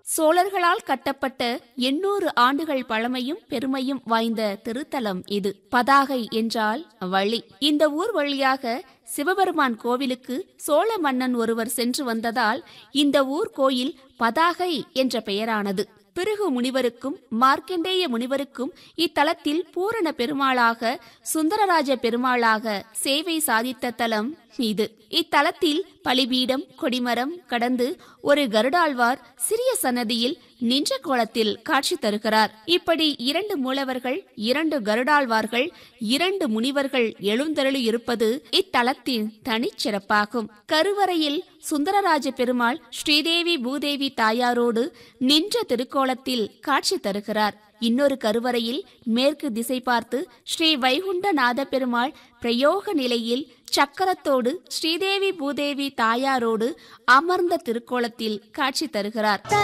சோழர்களால் கட்டப்பட்ட எண்ணூறு ஆண்டுகள் பழமையும் பெருமையும் வாய்ந்த திருத்தலம் இது பதாகை என்றால் வழி இந்த ஊர் வழியாக சிவபெருமான் கோவிலுக்கு சோழ மன்னன் ஒருவர் சென்று வந்ததால் இந்த ஊர் கோயில் பதாகை என்ற பெயரானது பிருகு முனிவருக்கும் மார்க்கண்டேய முனிவருக்கும் இத்தலத்தில் பூரண பெருமாளாக சுந்தரராஜ பெருமாளாக சேவை சாதித்த தலம் இது இத்தலத்தில் பலிபீடம் கொடிமரம் கடந்து ஒரு கருடாழ்வார் சிறிய சன்னதியில் நின்ற கோலத்தில் காட்சி தருகிறார் இப்படி இரண்டு மூலவர்கள் இரண்டு கருடாழ்வார்கள் இரண்டு முனிவர்கள் எழுந்தருளி இருப்பது இத்தலத்தின் தனிச்சிறப்பாகும் கருவறையில் சுந்தரராஜ பெருமாள் ஸ்ரீதேவி பூதேவி தாயாரோடு நின்ற திருக்கோலத்தில் காட்சி தருகிறார் இன்னொரு கருவறையில் மேற்கு திசை பார்த்து ஸ்ரீ வைகுண்டநாத பெருமாள் பிரயோக நிலையில் சக்கரத்தோடு ஸ்ரீதேவி பூதேவி தாயாரோடு அமர்ந்த திருக்கோலத்தில் காட்சி தருகிறார்